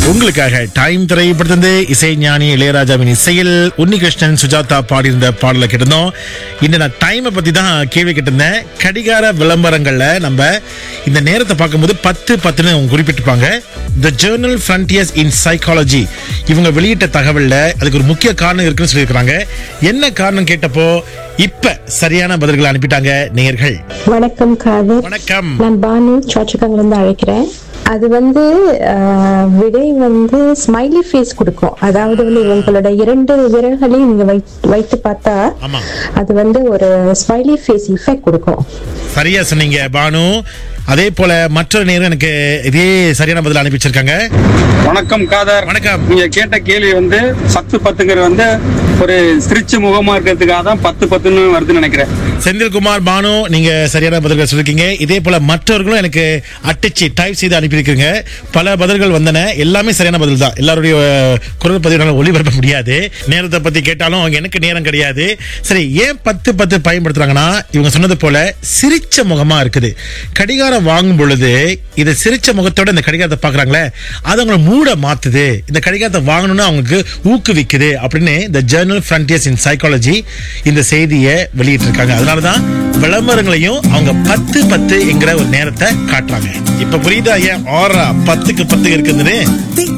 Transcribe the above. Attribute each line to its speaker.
Speaker 1: உங்களுக்காக டைம் திரைப்படத்திலிருந்து இசை ஞானி இளையராஜாவின் இசையில் உன்னிகிருஷ்ணன் சுஜாதா பாடியிருந்த பாடலை கேட்டிருந்தோம் இந்த நான் டைமை பத்தி தான் கேள்வி கேட்டிருந்தேன் கடிகார விளம்பரங்கள்ல நம்ம இந்த நேரத்தை பார்க்கும்போது பத்து பத்துன்னு அவங்க குறிப்பிட்டிருப்பாங்க the journal Frontiers in Psychology இவங்க வெளியிட்ட தகவல்ல அதுக்கு ஒரு முக்கிய காரணம் இருக்குன்னு சொல்லியிருக்கிறாங்க என்ன காரணம் கேட்டப்போ இப்ப சரியான பதில்களை அனுப்பிட்டாங்க நேயர்கள்
Speaker 2: வணக்கம் காதர்
Speaker 1: வணக்கம்
Speaker 2: நான் பானு சோச்சகங்கல இருந்து அழைக்கிறேன் அது வந்து ஆஹ், விடை வந்து ஸ்மைலி ஃபேஸ் கொடுக்கும் அதாவது வந்து உங்களோட இரண்டு விரல்களையும் நீங்க வைத்து வைத்து பார்த்தா
Speaker 1: ஆமா
Speaker 2: அது வந்து ஒரு ஸ்மைலி ஃபேஸ் இஃபெக்ட் கொடுக்கும்
Speaker 1: சரியா சொன்னீங்க பானு அதே போல மற்றொரு நேரம் எனக்கு இதே சரியான பதில் அனுப்பி வச்சிருக்காங்க
Speaker 3: வணக்கம் காதர்
Speaker 1: வணக்கம்.
Speaker 3: நீங்க கேட்ட கேள்வி வந்து பத்து பத்துங்கிறது வந்து ஒரு சிரிச்ச முகமா இருக்கிறதுக்காக தான் பத்து பத்துன்னு வருதுன்னு நினைக்கிறேன்
Speaker 1: செந்தில்குமார் பானு நீங்க சரியான பதில்கள் சொல்லிருக்கீங்க இதே போல மற்றவர்களும் எனக்கு அட்டிச்சு டைப் செய்து அனுப்பியிருக்கீங்க பல பதில்கள் வந்தன எல்லாமே சரியான பதில் தான் எல்லாருடைய அஹ், குரல் பதிவுனால ஒளிபரப்ப முடியாது நேரத்தை பத்தி கேட்டாலும் அவங்க எனக்கு நேரம் கிடையாது சரி ஏன் பத்து பத்து பயன்படுத்துறாங்கன்னா இவங்க சொன்னது போல சிரிச்ச முகமா இருக்குது கடிகாரம் வாங்கும் பொழுது இதை சிரிச்ச முகத்தோட இந்த கடிகாரத்தை பாக்குறாங்களே அது அவங்களை மூட மாத்துது இந்த கடிகாரத்தை வாங்கணும்னு அவங்களுக்கு ஊக்குவிக்குது அப்படின்னு இந்த ஜேர்னல் ஃப்ரண்டியர்ஸ் இன் சைக்காலஜி இந்த செய்தியை வெளியிட்டு இருக்காங்க அதனாலதான் விளம்பரங்களையும் அவங்க பத்து பத்து என்கிற ஒரு நேரத்தை காட்டுறாங்க இப்ப புரியுதா ஏன் ஆறா பத்துக்கு பத்து இருக்குதுன்னு